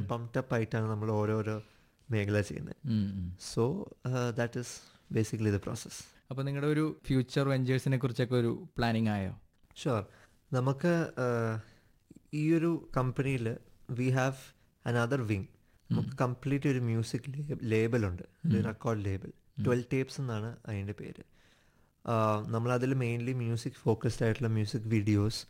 പംപ്റ്റപ്പ് ആയിട്ടാണ് നമ്മൾ ഓരോരോ മേഖല ചെയ്യുന്നത് so that is basically the process അപ്പോൾ നിങ്ങളുടെ ഒരു ഫ്യൂച്ചർ വെഞ്ചേഴ്സിനെ കുറിച്ചൊക്കെ ഒരു പ്ലാനിങ് ആയോ ഷുവർ നമുക്ക് uh, ഈ ഒരു കമ്പനിയിൽ വി ഹാവ് അനദർ വിങ് നമുക്ക് കംപ്ലീറ്റ് ഒരു മ്യൂസിക് ലേബലുണ്ട് ഒരു റെക്കോർഡ് ലേബൽ ട്വൽവ് ടേപ്സ് എന്നാണ് അതിൻ്റെ പേര് നമ്മളതിൽ മെയിൻലി മ്യൂസിക് ഫോക്കസ്ഡ് ആയിട്ടുള്ള മ്യൂസിക് വീഡിയോസ്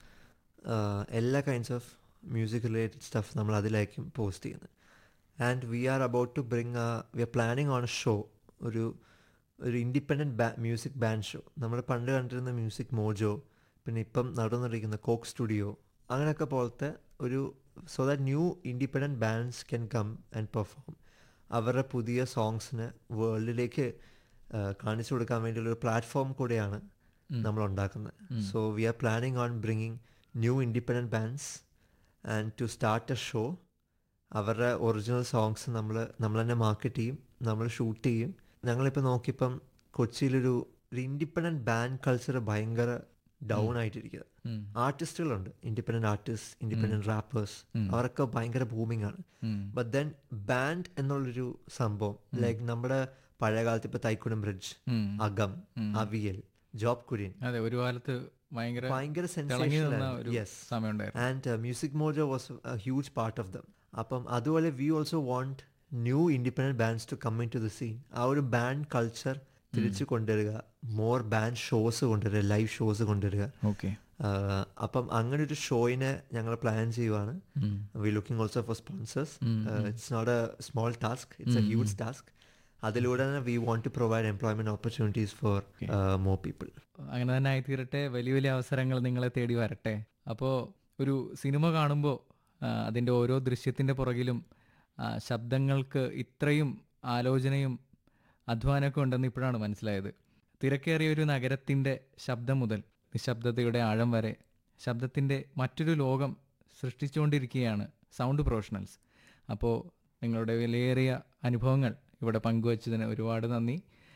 എല്ലാ kinds of music related stuff നമ്മൾ അതിലായിരിക്കും പോസ്റ്റ് ചെയ്യുന്നത് and we are about to bring we are planning on a show ഒരു ഒരു ഇൻഡിപെൻഡൻറ്റ് ബാ മ്യൂസിക് ബാൻഡ് ഷോ നമ്മൾ പണ്ട് കണ്ടിരുന്ന മ്യൂസിക് മോജോ പിന്നെ ഇപ്പം നടന്നിരിക്കുന്ന കോക്ക് സ്റ്റുഡിയോ അങ്ങനെയൊക്കെ പോലത്തെ ഒരു so that new independent bands can come and perform അവരുടെ പുതിയ സോങ്സിന് വേൾഡിലേക്ക് കാണിച്ചു കൊടുക്കാൻ വേണ്ടിയുള്ള ഒരു പ്ലാറ്റ്ഫോം കൂടെയാണ് നമ്മൾ ഉണ്ടാക്കുന്നത് so we are planning on bringing new independent bands and to start a show അവരുടെ ഒറിജിനൽ സോങ്സ് നമ്മൾ നമ്മൾ തന്നെ മാർക്കറ്റ് ചെയ്യും നമ്മൾ ഷൂട്ട് ചെയ്യും ഞങ്ങളിപ്പോൾ നോക്കിയപ്പം കൊച്ചിയിലൊരു ഒരു ഇൻഡിപെൻഡൻറ്റ് ബാൻഡ് കൾച്ചർ ഭയങ്കര ഡൗൺ ആയിട്ടിരിക്കുക ആർട്ടിസ്റ്റുകളുണ്ട് ഇൻഡിപെൻഡൻറ്റ് ആർട്ടിസ്റ്റ് ഇൻഡിപെൻഡൻറ്റ് റാപ്പേഴ്സ് അവരൊക്കെ ഭയങ്കര ബൂമിംഗ് ആണ് ബട്ട് ദെൻ ബാൻഡ് എന്നുള്ളൊരു സംഭവം ലൈക്ക് നമ്മുടെ പഴയ കാലത്ത് ഇപ്പൊ തൈക്കുടം ബ്രിഡ്ജ് അകം അവിയൽ ജോബ് കുര്യൻ അതെ ഒരു കാലത്ത് ഭയങ്കര ഭയങ്കര തിളങ്ങി നിന്ന സെൻസേഷണൽ ഒരു യെസ് സമയമുണ്ടായിരുന്നു and music mojo was huge part of them അപ്പം അതുപോലെ we also want new independent bands to come into the scene ആ ഒരു ബാൻഡ് കൾച്ചർ തിരിച്ചു കൊണ്ടുവരിക മോർ ബാൻഡ് ഷോസ് കൊണ്ടുവരിക ലൈവ് ഷോസ് കൊണ്ടുവരിക ഓക്കെ ആഹ് അപ്പം അങ്ങനെ ഒരു ഷോയിനെ ഞങ്ങൾ പ്ലാൻ ചെയ്യുവാണ് we looking also for sponsors it's not a small task it's a huge task അതിലൂടെ തന്നെ we want to provide employment opportunities for more people അങ്ങനെ തന്നെ ആയിത്തീരട്ടെ വലിയ വലിയ അവസരങ്ങൾ നിങ്ങളെ തേടി വരട്ടെ അപ്പോൾ ഒരു സിനിമ കാണുമ്പോൾ അതിൻ്റെ ഓരോ ദൃശ്യത്തിൻ്റെ പുറകിലും ആ, ശബ്ദങ്ങൾക്ക് ഇത്രയും ആലോചനയും അധ്വാനമൊക്കെ ഉണ്ടെന്ന് ഇപ്പോഴാണ് മനസ്സിലായത് തിരക്കേറിയ ഒരു നഗരത്തിൻ്റെ ശബ്ദം മുതൽ നിശബ്ദതയുടെ ആഴം വരെ ശബ്ദത്തിൻ്റെ മറ്റൊരു ലോകം സൃഷ്ടിച്ചുകൊണ്ടിരിക്കുകയാണ് സൗണ്ട് പ്രൊഫഷണൽസ് അപ്പോൾ നിങ്ങളുടെ വിലയേറിയ അനുഭവങ്ങൾ ഇവിടെ പങ്കുവച്ചതിന് ഒരുപാട് നന്ദി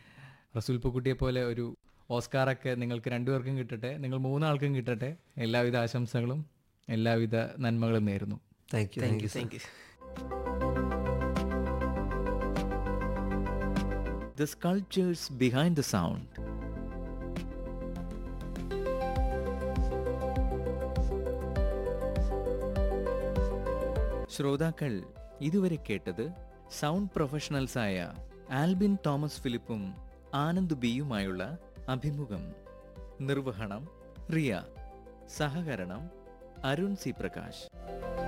റസൂൽ പൂക്കുട്ടിയെ പോലെ ഒരു ഓസ്കാറൊക്കെ നിങ്ങൾക്ക് രണ്ടുപേർക്കും കിട്ടട്ടെ നിങ്ങൾ മൂന്നാൾക്കും കിട്ടട്ടെ എല്ലാവിധ ആശംസകളും എല്ലാവിധ നന്മകളും നേരുന്നു thank you thank you thank you The sculptures behind the sound. ശ്രോതാക്കൾ ഇതുവരെ കേട്ടത് സൗണ്ട് പ്രൊഫഷണൽസായ ആൽബിൻ തോമസ് ഫിലിപ്പും ആനന്ദ് ബിയുമായുള്ള അഭിമുഖം നിർവഹണം റിയ സഹകരണം അരുൺ സി പ്രകാശ്